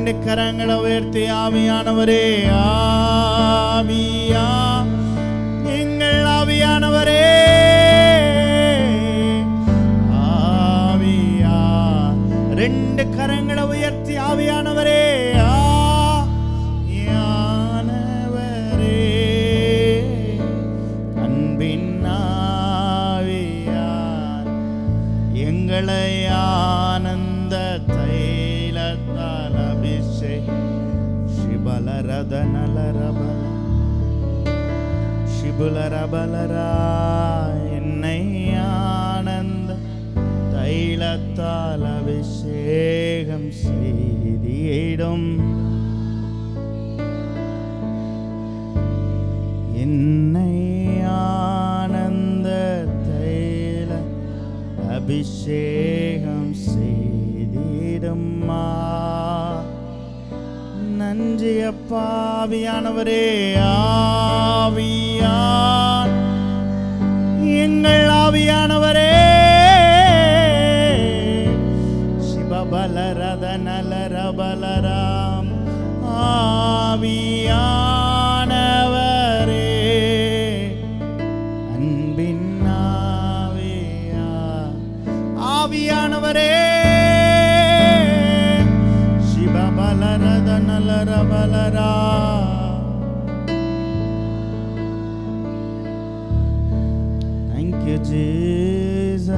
ரெண்டு கரங்களை உயர்த்தி ஆவியானவரே ஆவியா எங்கள் ஆவியானவரே ஆவியா ரெண்டு கரங்களை உயர்த்தி ஆவியானவரே ஆவியானவரே அன்பின் ஆவியார் எங்களை ஆனந்த தைலத்தால் அபிஷே ಶಿಬಲರದ ನಲರಬಲ ಶಿಬುಲರಬಲரா என்னை ஆனந்த தைலத்தால் அபிஷேகம் செய்திடும் என்னை ஆனந்த தைல அபிஷேகம் செய்திடுமா நன்றி அப்பாவியானவரே ஆவியான் எங்கள் ஆவியானவரே சிவபலரத நலரபலராம் ஆவியானவரே அன்பின் ஆவியா ஆவியானவரே சிவபலரத நலரபலரா Thank you, Jesus.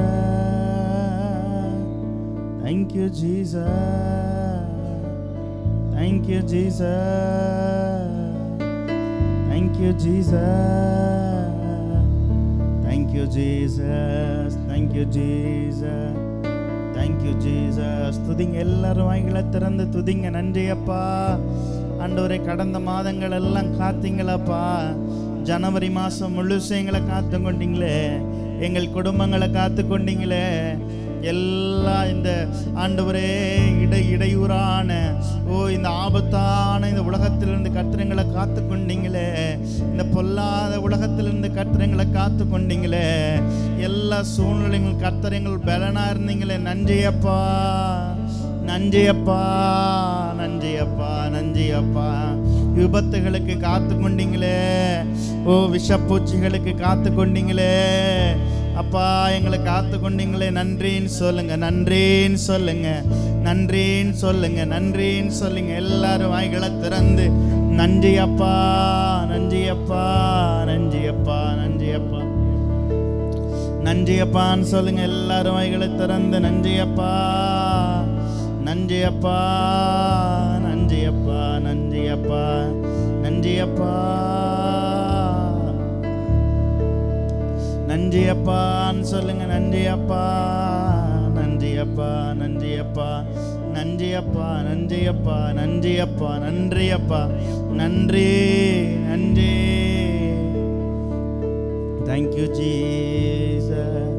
Thank you, Jesus. Thank you, Jesus. Thank you, Jesus. Thank you, Jesus. Thank you, Jesus. Thank you, Jesus. துதிங்க எல்லாரும் வாய்களை திறந்து துதிங்க நன்றி அப்பா ஆண்டவரே கடந்த மாதங்கள் எல்லாம் காத்தீங்களப்பா ஜனவரி மாதம் முழுசும் எங்களை காத்து கொண்டீங்களே எங்கள் குடும்பங்களை காத்து கொண்டீங்களே எல்லா இந்த ஆண்டவரே இடை இடையூறான ஓ இந்த ஆபத்தான இந்த உலகத்திலிருந்து கத்திரங்களை காத்து கொண்டீங்களே இந்த பொல்லாத உலகத்திலிருந்து கத்திரங்களை காத்து கொண்டீங்களே எல்லா சூழ்நிலைகள் கத்திரங்கள் பலனா இருந்தீங்களே நன்றி அப்பா நன்றி அப்பா நன்றி அப்பா நன்றி அப்பா விபத்துகளுக்கு காத்து கொண்டீங்களே ஓ விஷப்பூச்சிகளுக்கு காத்து கொண்டீங்களே அப்பா எங்களை காத்து கொண்டீங்களே நன்றின்னு சொல்லுங்க நன்றின்னு சொல்லுங்க நன்றின்னு சொல்லுங்க நன்றின்னு சொல்லுங்க எல்லாரும் வாய்களை திறந்து நன்றி அப்பா நன்றி அப்பா நன்றி அப்பா நன்றி அப்பா நன்றி அப்பான்னு சொல்லுங்க எல்லாரும் வாய்களை திறந்து நன்றி அப்பா நன்றி அப்பா நன்றி அப்பா நன்றி அப்பா நன்றி அப்பா நன்றி அப்பான்னு சொல்லுங்க நன்றி அப்பா நன்றி அப்பா நன்றி அப்பா நன்றி அப்பா நன்றி அப்பா நன்றி அப்பா நன்றி அப்பா நன்றி நன்றி தேங்க்யூ ஜீச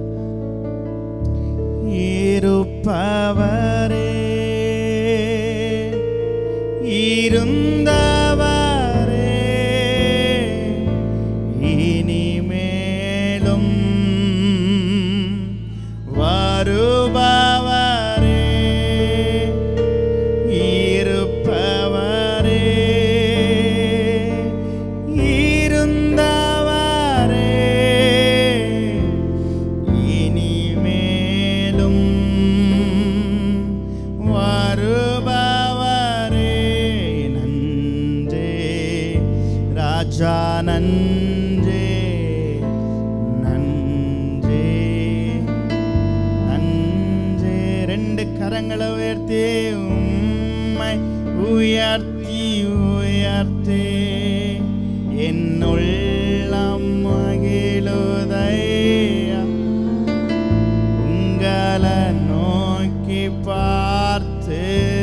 இருப்பவரே இருந்தவரே இனிமேலும் வருபவரே இருப்பவரே இருந்தவரே இனிமேலும் வருபவரே நன்றே ராஜா நன்றே நன்றே நன்றே ரெண்டு கரங்களை உயர்த்தி உம்மை உயர்த்தி உயர்த்தி என்னுள்ளம் மகிழுதையா உங்களை நோக்கி பார்த்து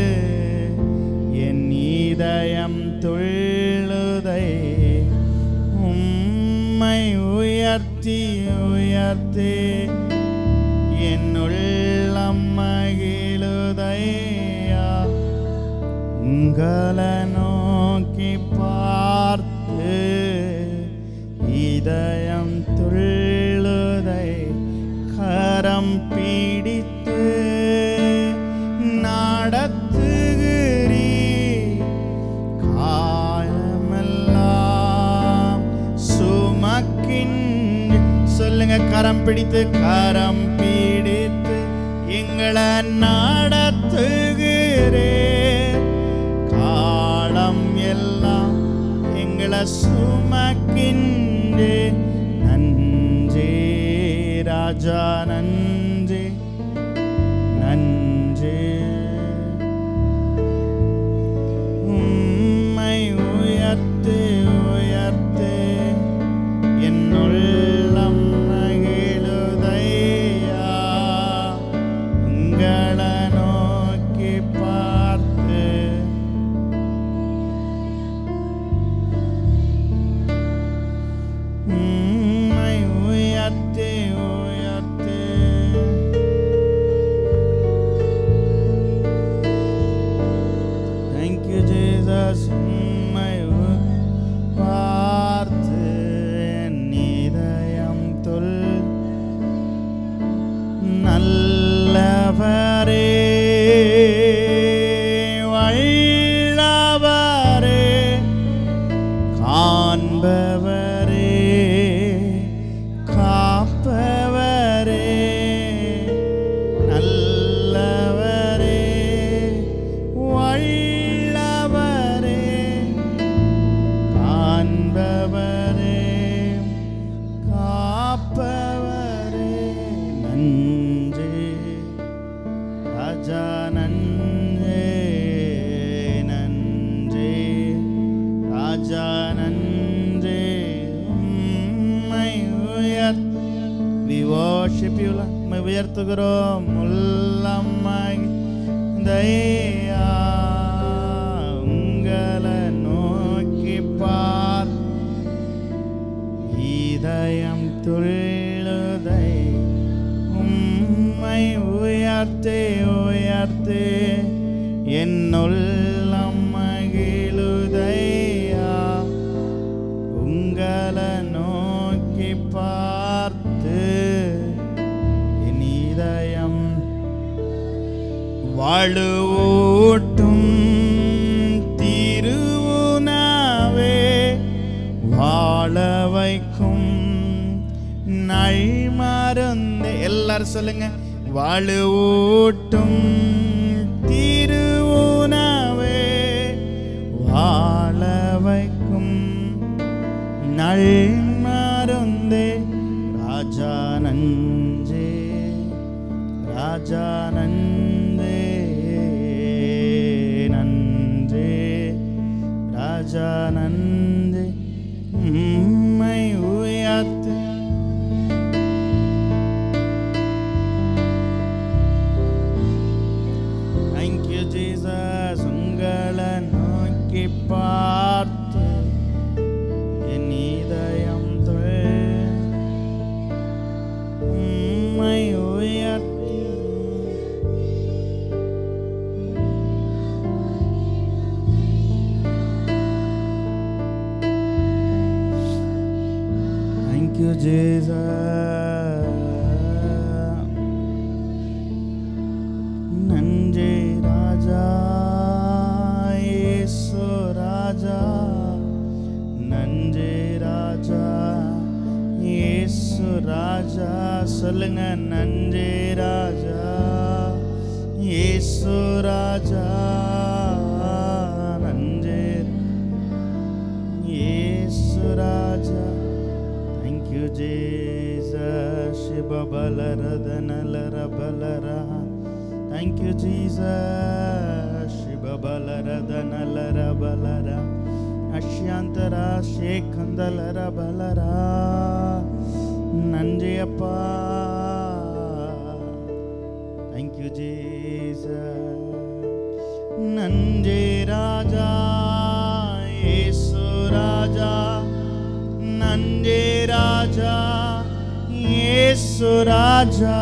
என் இதயம் துள்ளுதை உம்மை உயர்த்தி உயர்த்தி என்னுள்ளம் மகிழுதையா உங்களை நோக்கி பார்த்து இதயம் துள்ளுதை கரம் பிடித்து நடத்துகிறீ கரம் பிடித்து கரம் பிடித்து எங்களை நடத்துகிறே காலம் எல்லாம் எங்களை சுமக்கின்றே நன்றி ராஜா நன்றி நன்றி உம்மை உயர்த்து உயர்த்து என்னுள்ளம் மகிழுதையா உங்களை நோக்கி பார்த்து உம்மை உயர்த்தி உயர்த்தி Thank you, Jesus. உம்மை உ- பார்த்து என் இதயம் தொல் நல்லவரே வல்லவரே காண்பவரே காப்பவரே நல்லவரே வல்லவரே காண்பவரே காப்பவரே நன்றி ராஜா நன்றி நன்றி ராஜா நன்றி உம்மை உயர் we worship you Lord. உம்மை உயர்த்துகிறோம் உள்ளம்மாய் தயா உங்களை நோக்கி பார் இதயம் துள்ளுதை உம்மை உயர்த்தே உயர்த்தே என்னுள்ளம் மகிழுதையா உங்களை நோக்கி பார்த்து என் இதயம் வாழுவூட்டும் திருவுணவே வாழ வைக்கும் நல்மருந்து எல்லாரும் சொல்லுங்க வாழுவூட்டும் திருவுணவே வாழ வைக்கும் நல்மருந்தே ராஜா நஞ்சே ராஜா நன்றே நன்றே ராஜா நன்றே உம்மை உயர்த்து தேங்க்யூ ஜீசஸ் உங்களை நோக்கி பார்த்து என் இதயம் தொழ் உம்மை உயர்த்தி Thank you, Jesus. நன்றி ராஜா இயேசு ராஜா நன்றி ராஜா இயேசு ராஜா சொல்லுங்க நன்றி ராஜா இயேசு ராஜா நன்றி இயேசு ராஜா Thank you, Jesus. Shiva balara nala balara. Thank you, Jesus. Shiva balara nala balara. Ashyantara Shekhandalara balara. நன்றி அப்பா Thank you, Jesus. நன்றி ராஜா இயேசு ராஜா நன்றி ராஜா இயேசு ராஜா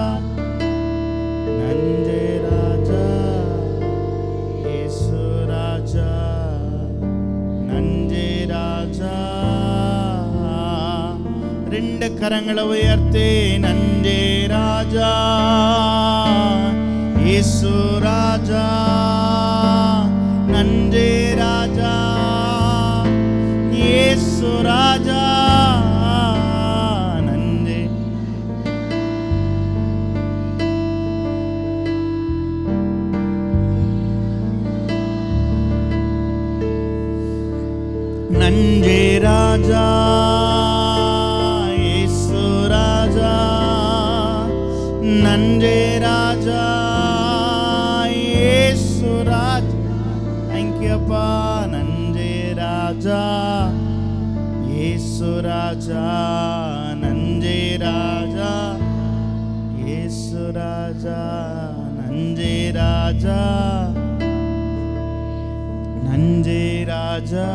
நன்றி ராஜா இயேசு ராஜா நன்றி ராஜா ரெண்டு கரங்களை உயர்த்தி நன்றி ராஜா இயேசு ராஜா நன்றி ராஜா இயேசு ராஜா நன்றி நன்றி ராஜா இயேசு ராஜா நன்றி ராஜா இயேசு ராஜா தேங்க்யூப்பா நன்றி ராஜா இயேசு ராஜா நன்றி ராஜா இயேசு ராஜா நன்றி ராஜா நன்றி ராஜா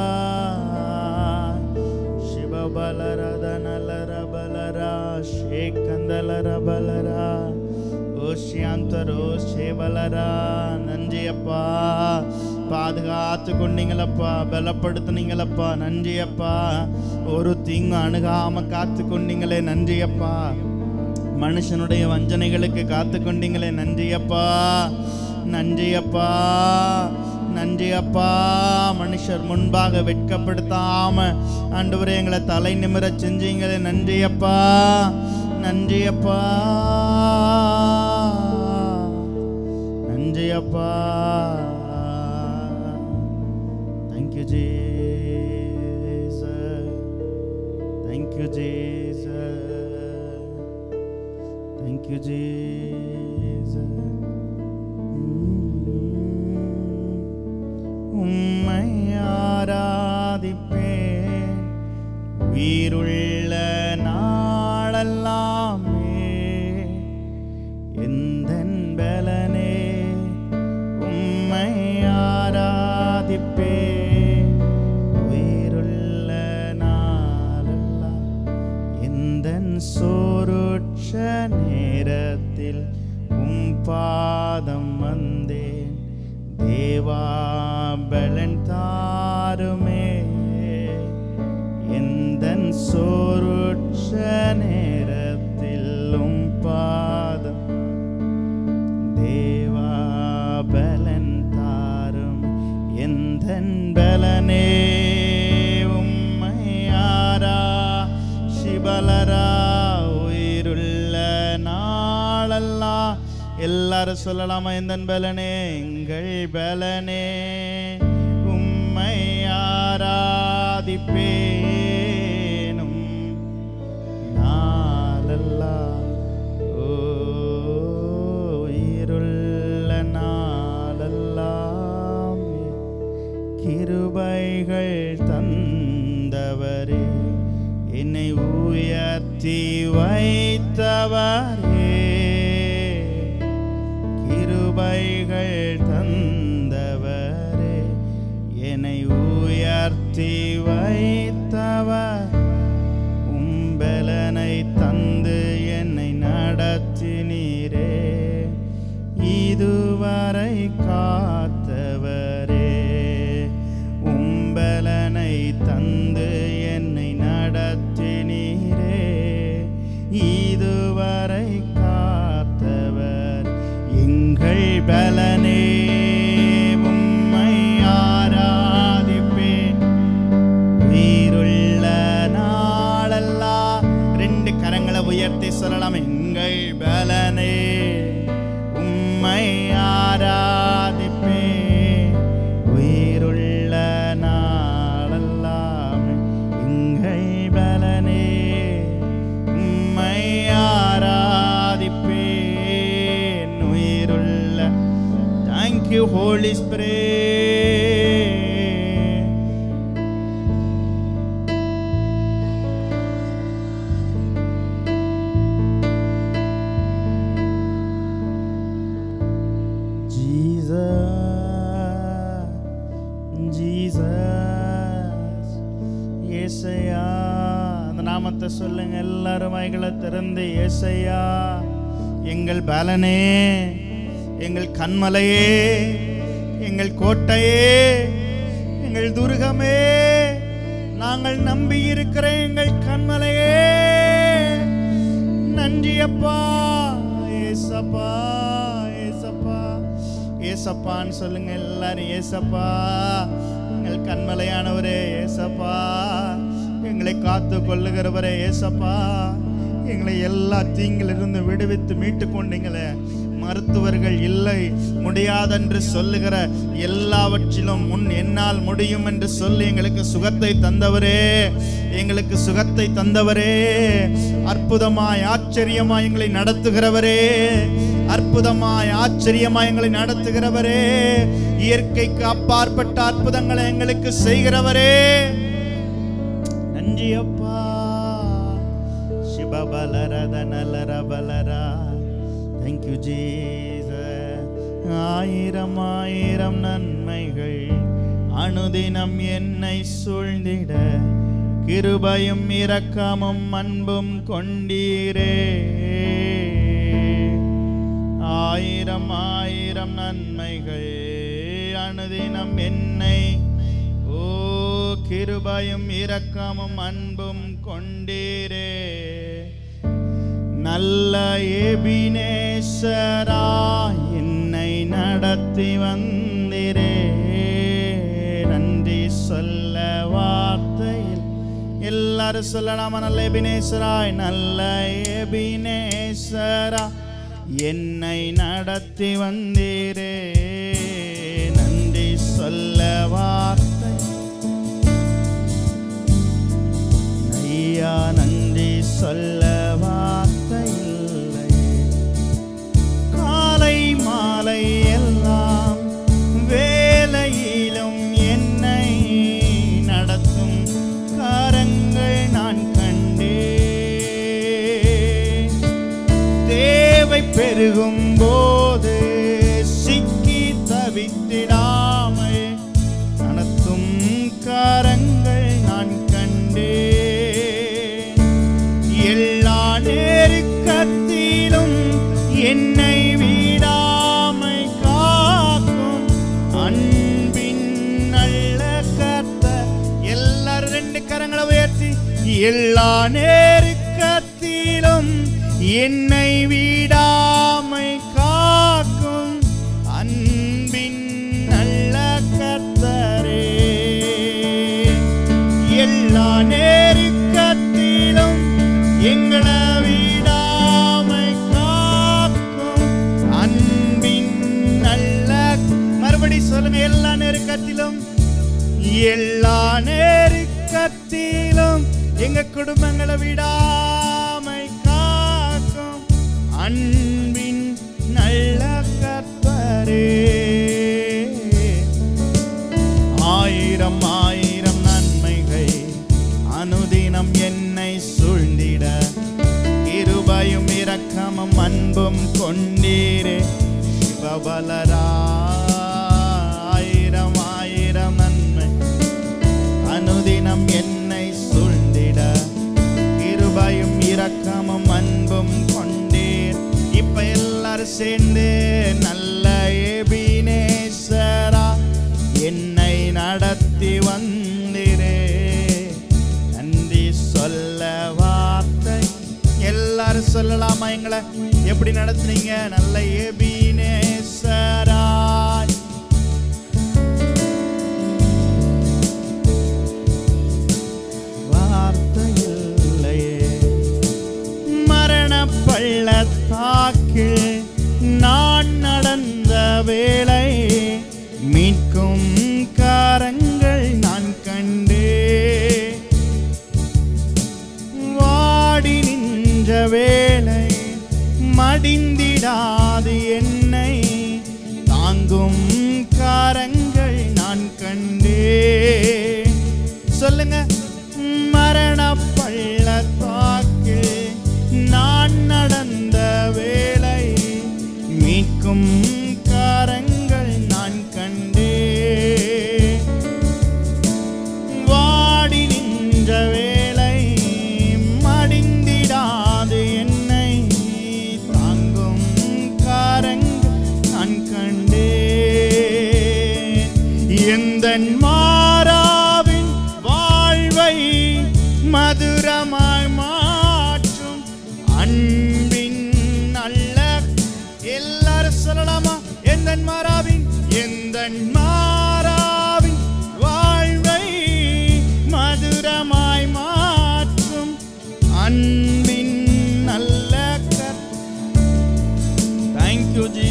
ಶಿವಬಲರದ ನಲರ ಬಲರ ಶೇಕಂದಲರ ಬಲರ ஓஷியாந்தரோ சேவலரா நன்றியப்பா பாதுகாத்து கொண்டீங்களப்பா பலப்படுத்துனீங்களப்பா நன்றியப்பா ஒரு தீங்கு அணுகாம காத்து கொண்டீங்களே நன்றியப்பா மனுஷனுடைய வஞ்சனைகளுக்கு காத்து கொண்டீங்களே நன்றியப்பா நன்றியப்பா நன்றியப்பா மனுஷர் முன்பாக வெட்கப்படுத்தாம ஆண்டவரே எங்களை தலை நிமிர செஞ்சீங்களே நன்றியப்பா நன்றியப்பா நன்றியப்பா thank you Jesus thank you Jesus thank you Jesus உம்மை ஆராதிப்பேன் உயிருள்ள நாளெல்லாமே எந்தன் பலனே உம்மை ஆராதிப்பேன் உயிருள்ள நாளெல்லாம் எந்தன் சோருட்ச நேரத்தில் உம் பாதம் வந்தேன் தேவா பலன் தாருமே எந்தன் சோருட்ச நேரத்தில் உம் பாதம் தேவா பலன் தாரும் எந்தன் பலனே உம்மையாரா சிபலரா உயிருள்ள நாளெல்லாம் எல்லாரும் சொல்லலாமா எந்தன் பலனே எங்கள் பலனே உம்மை ஆராதிப்பேனும் நாளெல்லாம் ஓ, உயிருள்ள நாளெல்லாம் கிருபைகள் தந்தவரே என்னை உயர்த்தி வைத்தவரே கிருபைகள் தந்தவரே என்னை உயர்த்தி வைத்தவர் உம்பலனை தந்து என்னை நடத்தினீரே இதுவரை காத்தவரே உம்பலனை தந்து என்னை நடத்தினீரே இதுவரை காத்தவர் எங்கள் பலனே உம்மை ஆராதிப்பேன் உயிருள்ள நாளெல்லாம் ரெண்டு கரங்களை உயர்த்தி சொல்லலாம் எங்கள் பலனே உம்மை ஆராதிப்பேன் உயிருள்ள நாளெல்லாம் எங்கள் பலனே உம்மை ஆராதிப்பேன் உயிருள்ள தேங்க்யூ ஹோலி ஸ்பிரே ஜீசஸ் ஏசையா அந்த நாமத்தை சொல்லுங்க எல்லாரும் வாய்களை திறந்து ஏசையா எங்கள் பலனே எங்கள் கண்மலையே எங்கள் கோட்டையே எங்கள் துர்கமே நாங்கள் நம்பி இருக்கிற எங்கள் கண்மலையே நன்றி அப்பா ஏசப்பா ஏசப்பா ஏசப்பான்னு சொல்லுங்க எல்லாரும் ஏசப்பா எங்கள் கண்மலையானவரே ஏசப்பா எங்களை காத்து கொள்ளுகிறவரே ஏசப்பா எங்களை எல்லா தீங்கிலிருந்து விடுவித்து மீட்டு கொண்டீங்களே மருத்துவர்கள் இல்லை முடியாதென்று சொல்லுகிற எல்லாவற்றிலும் முன் என்னால் முடியும் என்று சொல்லி எங்களுக்கு சுகத்தை தந்தவரே எங்களுக்கு சுகத்தை தந்தவரே அற்புதமாய் ஆச்சரியமாய் எங்களை நடத்துகிறவரே அற்புதமாய் ஆச்சரியமாய் எங்களை நடத்துகிறவரே இயற்கைக்கு அப்பாற்பட்ட அற்புதங்களை எங்களுக்கு செய்கிறவரே நன்றி அப்பா சிவபலரத நலர பலரா தேங்க்யூ ஜீச ஆயிரம் ஆயிரம் நன்மைகள் அனுதினம் என்னை சூழ்ந்திட கிருபையும் இரக்கமும் அன்பும் கொண்டீரே ஆயிரம் ஆயிரம் நன்மைகள் அனுதினம் என்னை ஓ கிருபையும் இரக்கமும் அன்பும் கொண்டீரே நல்ல எபினேசரா என்னை நடத்தி வந்திரே நன்றி சொல்ல வார்த்தையில் எல்லாரும் சொல்லலாமா நல்ல எபினேசராய் நல்ல எபினேசரா என்னை நடத்தி வந்தீரே நன்றி சொல்ல வார்த்தை ஐயா நன்றி சொல்ல வார்த்தை இல்லை காலை மாலை எல்லாம் வேலையிலும் என்னை நடத்தும் காரங்கள் நான் கண்டேன் தேவை பெருகும் போது சிக்கி தவித்திடாமல் நடத்தும் காரங்கள் நான் கண்டேன் எல்லா நெருக்கத்திலும் என்னை விடாமை காக்கும் அன்பின் நல்ல கர்த்தர் எல்லாரும் ரெண்டு கரங்களை உயர்த்தி எல்லா நேருக்கத்திலும் என்னை விடாமை காக்கும் அன்பின் நல்ல கர்த்தரே எல்லா நேருக்கத்திலும் எங்களை விடாமை காக்கும் அன்பின் நல்ல மறுபடி சொல்லுங்க எல்லா நெருக்கத்திலும் எல்லா நெருக்கத்திலும் எங்க குடும்பங்களை விடாமை காக்கும் அன்பின் நல்ல கர்த்தரே ஆயிரம் ஆயிரம் நன்மைகள் அனுதினம் என்னை சூழ்ந்திட இருபயும் இரக்கமும் அன்பும் கொண்டீரே சிவபலரா ஆயிரம் ஆயிரம் நன்மை அனுதினம் என்னை சூழ்ந்திட இருபயும் இரக்கமும் அன்பும் கொண்டீர் இப்ப எல்லாரும் சேர்ந்து நல்ல எபினேசரா என்னை நடத்தி வந்திரே நன்றி சொல்ல வார்த்தை எல்லாரும் சொல்லலாமா எங்களை எப்படி நடத்துனீங்க நல்ல எபினேசரா வார்த்தை இல்லையே மரண பள்ளத்தாக்கில் நான் நடந்த வேளை மீட்கும் காரங்கள் நான் கண்டே வாடி நின்ற வேளை மடிந்திடாது என்னை தாங்கும் காரங்கள் நான் கண்டே சொல்லுங்க மரண பள்ளத்தாக்கில் நான் நடந்த வேளை மீட்கும் காரங்கள் நான் கண்டே வாடி நின்ற வேளை மடிந்திடாது என்னை தாங்கும் காரங்கள் நான் கண்டேன் எந்த மாறாவின் வாழ்வை மதுரமாய் மாற்றும் அன்பின் நல்ல எல்லாரும் சொல்லலாமா எந்த மாறாவின் எந்த மாறாவின் வாழ்வை மதுரமாய் மாற்றும் அன்பின் நல்ல கர் தேங்க்யூ ஜி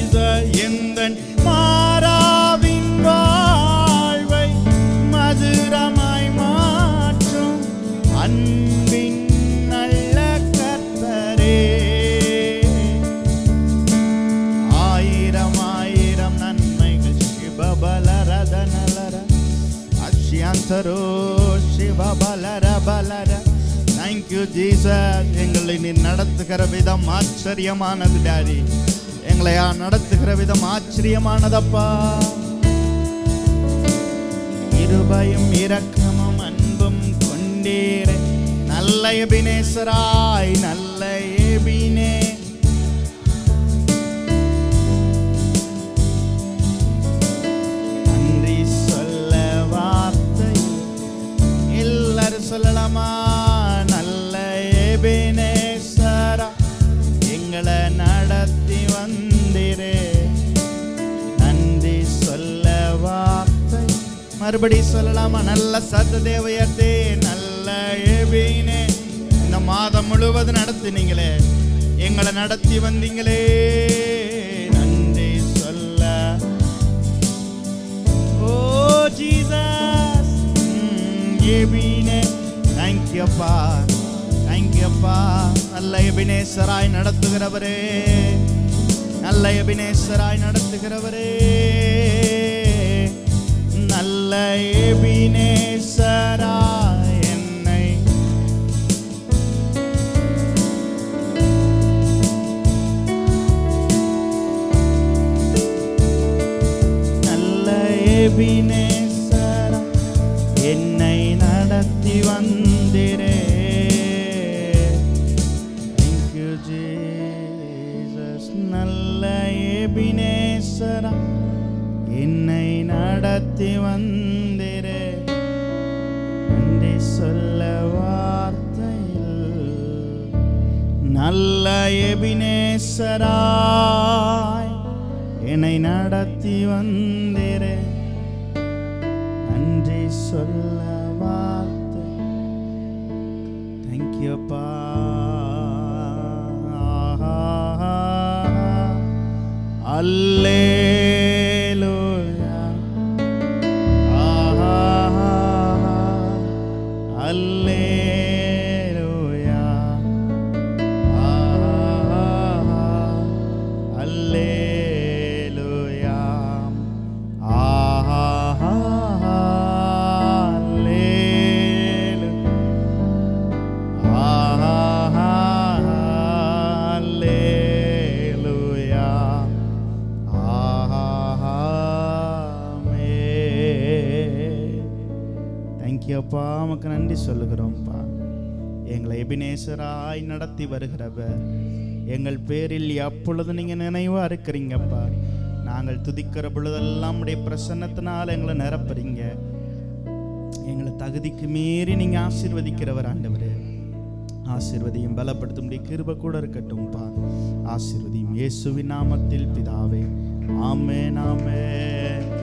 அந்தரோ சிவ பலர பலர தேங்க்யூ ஜீசஸ் எங்களை நீ நடத்துகிற விதம் ஆச்சரியமானது டாடி எங்களை ஆ- நடத்துகிற விதம் ஆச்சரியமானதப்பா இருபயும் இரக்கமும் அன்பும் கொண்டீரே நல்ல எபினேசராய் நல்ல எபினே நன்றி சொல்ல வார்த்தை எல்லாரும் சொல்லலாமா நல்ல எபினேசரா எங்களை நடத்தி வந்திரே நன்றி சொல்ல வார்த்தை மறுபடி சொல்லலாமா நல்ல சத்த தேவையத்தே நல்ல எபினே இந்த மாதம் முழுவதும் நடத்தினீங்களே எங்களை நடத்தி வந்தீங்களே நன்றி சொல்ல ஓ ஜீசஸ் எபினே தேங்க்யூப்பா தேங்க்யூப்பா நல்ல எபினேசராய் நடத்துகிறவரே நல்ல எபினேசராய் நடத்துகிறவரே நல்ல எபினேசராய் என்னை நல்ல எபினேசரா என்னை நடத்தி வந்திரே Thank you, Jesus. நல்ல எபினேசரா என்னை நடத்தி வந்திரே நன்றி சொல்ல வார்த்தையில் நல்ல எபினேசராய் என்னை நடத்தி வந்திரே நன்றி சொல்ல வார்த்தை தேங்க்யூப்பா அல்லேலூயா அல்லேலூயா அல்லேலூயா அல்லேலூயா அல்லேலூயா தேங்க்யூப்பா உமக்கு நன்றி சொல்லுகிறோம்ப்பா எங்களை எபினேசராய் நடத்தி வருகிறவர் எங்கள் பேரில் எப்பொழுது நீங்கள் நினைவாக இருக்கிறீங்கப்பா நாங்கள் துதிக்கிற பொழுதெல்லாம் உடைய பிரசன்னத்தினால் எங்களை நிரப்புறீங்க எங்களை தகுதிக்கு மீறி நீங்கள் ஆசீர்வதிக்கிறவர் ஆண்டவரே ஆசீர்வதியும் பலப்படுத்தும் கிருப கூட இருக்கட்டும்ப்பா ஆசீர்வதியும் இயேசுவின் நாமத்தில் பிதாவே ஆமென் ஆமென்